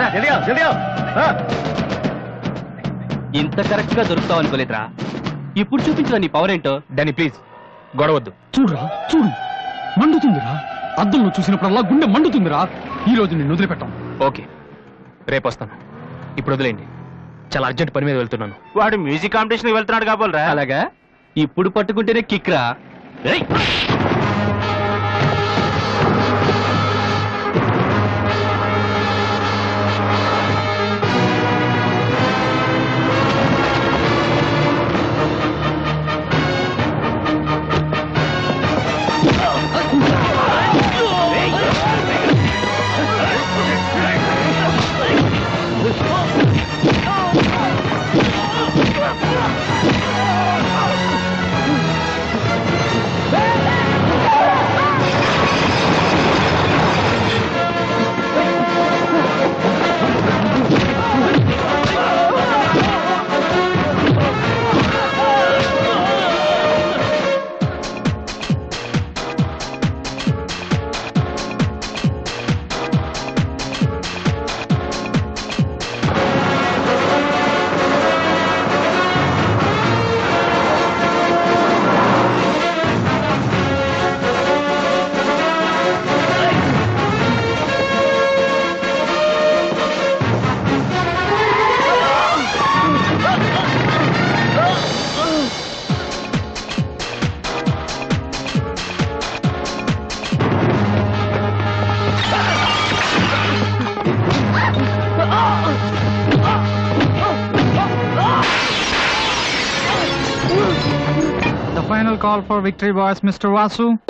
జల్దిగా జల్దిగా ఆ. ఇంత కరెక్ట్ గా దొరుకుతావు అనుకోలేదురా ఇప్పుడు చూపించరా నీ పవర్ ఏంటో డానీ ప్లీజ్ గొడవద్దు చూడురా చూడు మండుతుందిరా అద్దంలో చూసినప్పుడల్లా గుండె మండుతుందిరా ఈ రోజు నిన్ను వదిలిపెట్టాం ఓకే రేపు వస్తాను ఇప్పుడు వదిలేండి చాలా అర్జెంట్ పని మీద వెళ్తున్నాను వాడు మ్యూజిక్ కాంపిటీషన్ వెళ్తున్నాడు కాబోలరా అలాగా ఇప్పుడు పట్టుకుంటేనే కిక్ రా ఏయ్! The final call for victory boys, Mr. Vasu.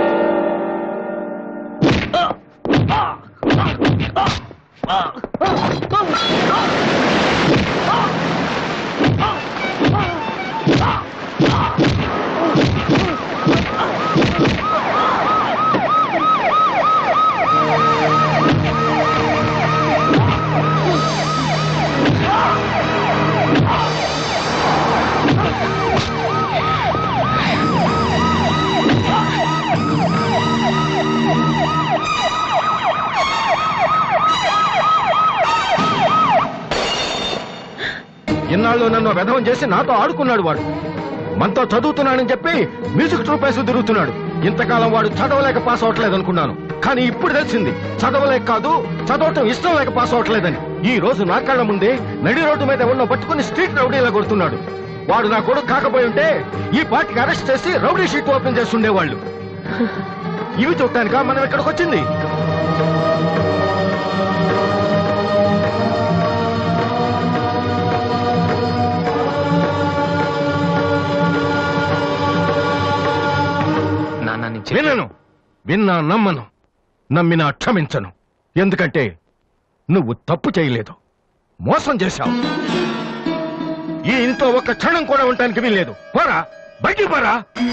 ఇన్నాళ్ళు నన్ను వెధవం చేసి నాతో ఆడుకున్నాడు వాడు మనతో చదువుతున్నానని చెప్పి మ్యూజిక్ ట్రూప్ వేసి తిరుగుతున్నాడు ఇంతకాలం వాడు చదవలేక పాస్ అవట్లేదు అనుకున్నాను కానీ ఇప్పుడు తెలిసింది చదవలేక కాదు చదవటం ఇష్టం లేక పాస్ అవట్లేదని ఈ రోజు నా కళ్ళ ముందే నడి రోడ్డు మీద ఉన్న పట్టుకుని స్ట్రీట్ రౌడీలా కొడుతున్నాడు వాడు నా కొడుకు కాకపోయి ఉంటే ఈ పార్టీకి అరెస్ట్ చేసి రౌడీ షీట్ ఓపెన్ చేసి ఉండేవాళ్ళు ఇవి చూడటానికా మనం ఇక్కడికి వచ్చింది నాన్న నేను చెప్పేది- వినను విన్నా నమ్మను నమ్మినా క్షమించను ఎందుకంటే నువ్వు తప్పు చేయలేదు మోసం చేశావు ఈ ఇంట్లో ఒక్క క్షణం కూడా ఉండటానికి వీల్లేదు పోరా బయటికి పోరా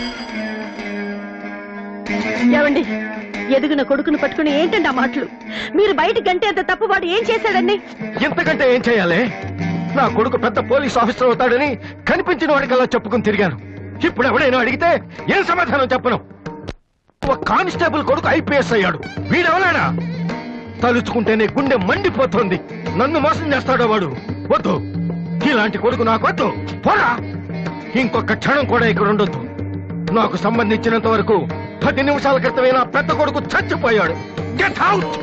ఏమండి ఎదిగిన కొడుకును పట్టుకుని ఏంటండి ఆ మాటలు మీరు బయటికి గంటే అంత తప్పు వాడు ఏం చేశాడండి ఇంతకంటే ఏం చేయాలి నా కొడుకు పెద్ద పోలీస్ ఆఫీసర్ అవుతాడని కనిపించిన వాడికల్లా చెప్పుకుని తిరిగాను ఇప్పుడు ఎవడైనా అడిగితే ఏం సమాధానం చెప్పను ఒక కానిస్టేబుల్ కొడుకు ఐపీఎస్ అయ్యాడు వీడెవలాడా తలుచుకుంటేనే గుండె మండిపోతోంది నన్ను మోసం చేస్తాడో వాడు వద్దు ఇలాంటి కొడుకు నాకు వద్దు పోరా ఇంకొక క్షణం కూడా ఇక్కడ ఉండొద్దు నాకు సంబంధించినంత వరకు పది నిమిషాల క్రితమే నా పెద్ద కొడుకు చచ్చిపోయాడు get out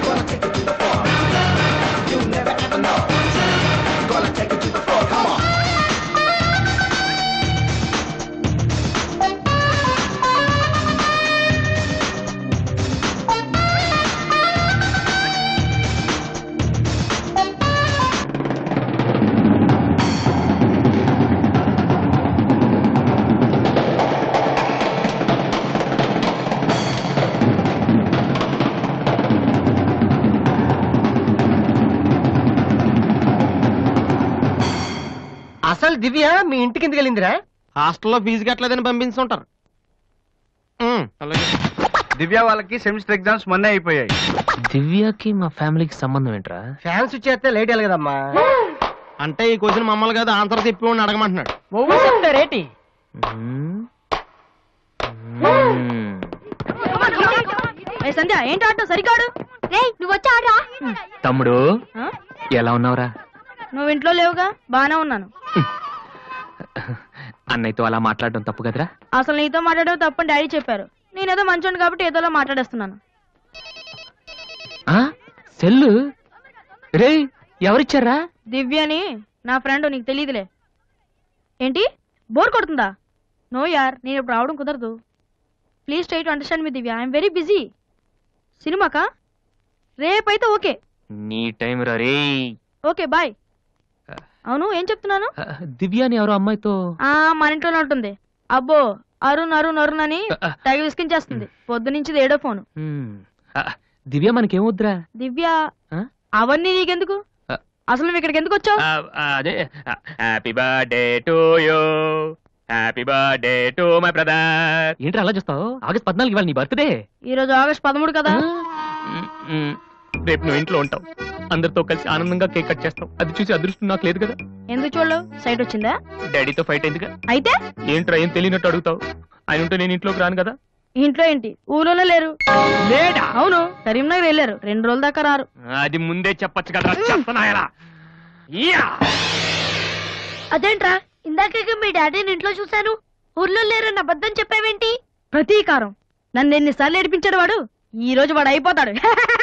Gonna take it to the floor, come on. Divya మీ ఇంటికి ఎందుకు వెళ్ళిందిరా హాస్టల్లో ఫీజు కట్టలేదని పంపించుంటారు దివ్య వాళ్ళకి సెమిస్టర్ ఎగ్జామ్స్ మొన్నే అయిపోయాయి దివ్యకి మా ఫ్యామిలీకి సంబంధం ఏంట్రా ఫ్యాన్స్ చేస్తే లేట్ వెళ్ళగదమ్మా అంటే ఈ క్వశ్చన్ మమ్మల్ని కాదు ఆన్సర్ చెప్పి అడగమంటున్నాడు చెప్తారేటి మ్మ్. మ్మ్. సంధ్య ఏంటి ఆటో సరికాడు నువ్వు వచ్చి ఆడరా తమ్ముడు ఎలా ఉన్నావురా నువ్వు ఇంట్లో లేవుగా బానే ఉన్నాను అన్నయ్యతో అలా మాట్లాడడం తప్పు కదరా అసలు నీతో మాట్లాడడం తప్పని డాడీ చెప్పారు నేనేదో మంచోండి కాబట్టి ఏదోలా మాట్లాడేస్తున్నాను ఆ? సెల్లు రే ఎవరిచ్చారా దివ్యని నా ఫ్రెండ్ నీకు తెలియదులే ఏంటి బోర్ కొడుతుందా నో యార్ నేను ఇప్పుడు రావడం కుదరదు ప్లీజ్ ట్రై టు అండర్స్టాండ్ మీ దివ్య ఐఎమ్ వెరీ బిజీ సినిమాకా రేపైతే ఓకే నీ టైం రా రే ఓకే బాయ్ అవును ఏం చెప్తున్నాను దివ్య అని ఎవరో అమ్మాయితో ఆ మన ఇంట్లోనే ఉంటుంది అబ్బో అరుణ్ అరుణ్ అరుణ్ అని తెగ విసికించేస్తుంది పొద్దు నుంచి ఏడో ఫోను మ్మ్. ఆ, దివ్య మనకేమొద్దురా దివ్య ఆ? అవన్నీ నీకెందుకు ఆ. అసలు నువ్వు ఇక్కడికి ఎందుకు వచ్చావు ఆ, ఆ, అదే happy birthday to you happy birthday to my brother ఏంటి అలా చూస్తావు ఆగస్ట్ పద్నాలుగు ఇవాళ నీ బర్త్డే ఈ రోజు ఆగస్ట్ పదమూడు కదా రేపు నువ్వు ఇంట్లో ఉంటావు అందరితో కలిసి ఆనందంగా కేక్ కట్ చేస్తావు అది చూసి అదృష్టం నాకు లేదు కదా ఎందుకు చూడలేవు సైట్ వచ్చిందా డాడీతో ఫైట్ అయిందిగా అయితే ఏంట్రా ఏం తెలియనట్టు అడుగుతావు ఆయన ఉంటే నేను ఇంట్లోకి రాను కదా ఇంట్లో ఏంటి ఊళ్ళోనే లేరు లేడా అవును కరీంనగర్ వెళ్ళారు రెండు రోజుల దాకా రారు అది ముందే చెప్పొచ్చు కదా చెప్పనాయలా యా అదేంట్రా ఇందాక మీ డాడీని ఇంట్లో చూశాను ఊర్లో లేరన్న అబద్ధం చెప్పావేంటి ప్రతీకారం నన్ను ఎన్నిసార్లు ఏడిపించాడు వాడు ఈ రోజు వాడు అయిపోతాడు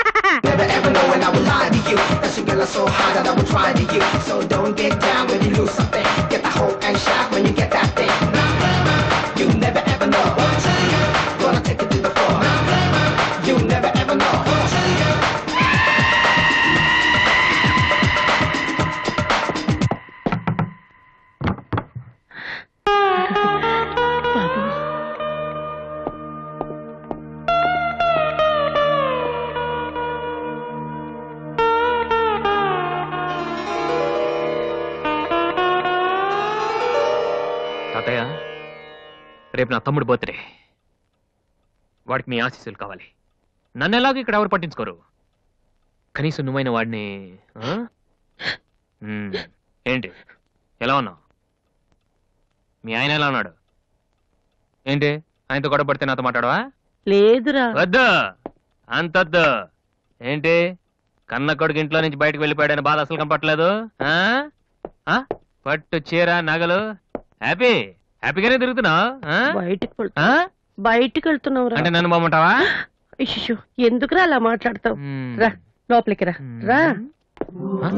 తాతయ్య రేపు నా తమ్ముడు బర్త్డే వాడికి మీ ఆశీస్సులు కావాలి నన్ను ఎలాగో ఇక్కడ ఎవరు పట్టించుకోరు కనీసం నువ్వైన వాడిని ఆ? మ్మ్. ఏంటి ఎలా ఉన్నావు మీ ఆయన ఎలా ఉన్నాడు ఏంటి ఆయనతో గొడవ పడితే నాతో మాట్లాడవా లేదురా వద్దు అంతొద్దు ఏంటి కన్న కొడుకు ఇంట్లో నుంచి బయటకు వెళ్ళిపోయాడని బాధ అసలు కనపట్లేదు ఆ? ఆ? పట్టు చీర నగలు హ్యాపీ హ్యాపీగానే తిరుగుతున్నావు ఆ? బయటికి ఆ? బయటికి వెళ్తున్నావు అంటే నన్ను బాగుంటావా ఎందుకురా అలా మాట్లాడతావు మ్మ్. రా లోపలికి రా రా ఆ?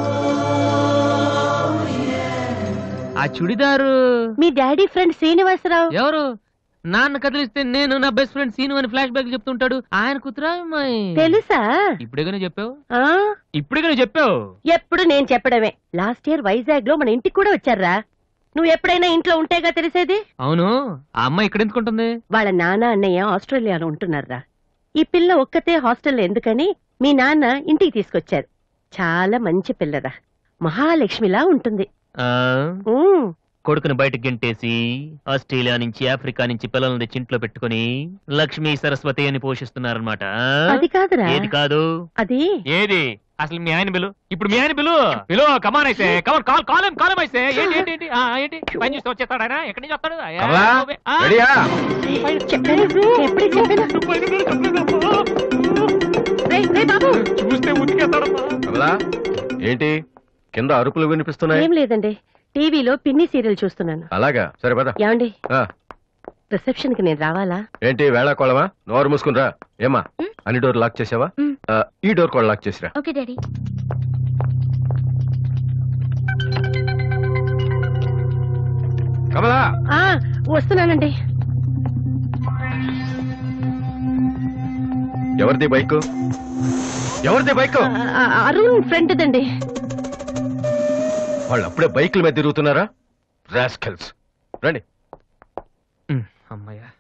ఆ చుడిదారు మీ డాడీ ఫ్రెండ్ శ్రీనివాసరావు ఎవరు నాన్న కదిలిస్తే నేను నా బెస్ట్ ఫ్రెండ్ సీను అని ఫ్లాష్ బ్యాక్ చెప్తుంటాడు ఆయన కుతురా అమ్మాయి తెలుసా ఇప్పుడేగానే చెప్పావు ఆ ఇప్పుడేగానే చెప్పావు ఎప్పుడు నేను చెప్పడమే లాస్ట్ ఇయర్ వైజాగ్ లో మన ఇంటికి కూడా వచ్చారా నువ్వు ఎప్పుడైనా ఇంట్లో ఉంటేగా తెలిసేది అవును ఆ అమ్మాయి ఇక్కడ ఎందుకుంటుంది వాళ్ళ నాన్న అన్నయ్య ఆస్ట్రేలియాలో ఉంటున్నారా ఈ పిల్ల ఒక్కతే హాస్టల్లో ఎందుకని మీ నాన్న ఇంటికి తీసుకొచ్చారు చాలా మంచి పిల్లరా మహాలక్ష్మిలా ఉంటుంది ఆ ఉమ్, కొడుకుని బయటకు గెంటేసి ఆస్ట్రేలియా నుంచి ఆఫ్రికా నుంచి పిల్లల్ని తెచ్చి ఇంట్లో పెట్టుకుని లక్ష్మీ సరస్వతి అని పోషిస్తున్నారన్నమాట అది కాదురా ఏది కాదు అది ఏది అసలు మీ ఆయన బిలు ఇప్పుడు మీ ఆయన బిలు బిలు కమాన్ అయితే కమాన్ కాల్ కాలం కాలం అయితే ఏంటి ఏంటి ఏంటి ఆ, ఏంటి పని చూస్తే వచ్చేస్తాడు ఆయన ఎక్కడి నుంచి వస్తాడు ఆ, కమలా ఆ, రెడీయా చెప్పాను ఎప్పుడే చెప్పాను రేయ్, రేయ్ బాబు చూస్తే ఉతికేస్తాడమ్మా కమలా ఏంటి కింద అరుపులు వినిపిస్తున్నాయి ఏం లేదండి టీవీలో పిన్ని సీరియల్ చూస్తున్నాను అలాగా సరే పద ఏమండి ఆ, రిసెప్షన్ కి నేను రావాలా ఏంటి వేళాకోళమా నోరు మూసుకునిరా ఏమా అన్ని డోర్ లాక్ చేసావా మ్. ఆ, ఈ డోర్ కూడా లాక్ చేసిరా ఓకే డాడీ కమలా వస్తున్నానండి ఎవరిది బైక్ ఎవరిది బైక్ ఆ, అరుణ్ ఫ్రెండ్ దండి వాళ్ళు అప్పుడే బైకుల మీద తిరుగుతున్నారా రాస్కల్స్ రండి అమ్మయ్యా